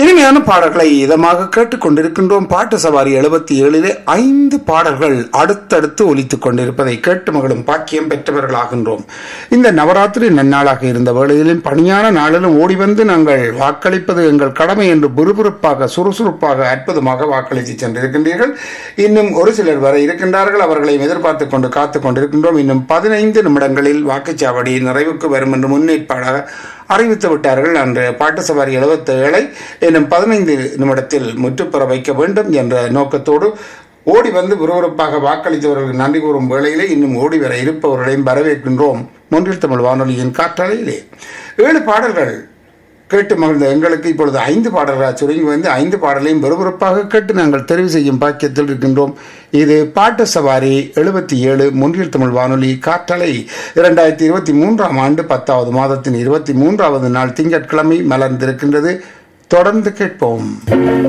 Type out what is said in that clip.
இனிமையான பாடல்களை இதமாக கேட்டுக்கொண்டிருக்கின்றோம் பாட்டு சவாரி எழுபத்தி ஏழிலே ஐந்து பாடல்கள் அடுத்தடுத்து ஒலித்துக் கொண்டிருப்பதை கேட்டு மகளும் பாக்கியம் பெற்றவர்களாகின்றோம் இந்த நவராத்திரி நன்னாளாக இருந்த வேளையிலும் பணியான நாளிலும் ஓடி வந்து நாங்கள் வாக்களிப்பது எங்கள் கடமை என்று புறுபுறுப்பாக சுறுசுறுப்பாக அற்புதமாக வாக்களித்து சென்றிருக்கின்றீர்கள் இன்னும் ஒரு சிலர் வர இருக்கின்றார்கள் அவர்களை எதிர்பார்த்துக் கொண்டு காத்துக் கொண்டிருக்கின்றோம் இன்னும் பதினைந்து நிமிடங்களில் வாக்குச்சாவடி நிறைவுக்கு வரும் என்று முன்னேற்பாடாக அறிவித்து விட்டார்கள் அன்று பாட்டு சவாரி எழுபத்தி ஏழை இன்னும் பதினைந்து நிமிடத்தில் முற்றுப்பெற வைக்க வேண்டும் என்ற நோக்கத்தோடு ஓடி வந்து விறுவிறுப்பாக வாக்களித்தவர்களுக்கு நன்றி கூறும் வேளையிலே இன்னும் ஓடி வர இருப்பவர்களையும் வரவேற்கின்றோம் மூன்றில் தமிழ் வானொலியின் காற்றலையிலே ஏழு பாடல்கள் கேட்டு மகிழ்ந்த எங்களுக்கு இப்பொழுது ஐந்து பாடல்களாக சுருங்கி வந்து ஐந்து பாடலையும் விறுவிறுப்பாக கேட்டு நாங்கள் தெரிவு செய்யும் பாக்கியத்தில் இருக்கின்றோம் இது பாட்டு சவாரி எழுபத்தி ஏழு முன்றில் தமிழ் வானொலி காற்றலை இரண்டாயிரத்தி இருபத்தி மூன்றாம் ஆண்டு பத்தாவது மாதத்தின் இருபத்தி மூன்றாவது நாள் திங்கட்கிழமை மலர்ந்திருக்கின்றது தொடர்ந்து கேட்போம்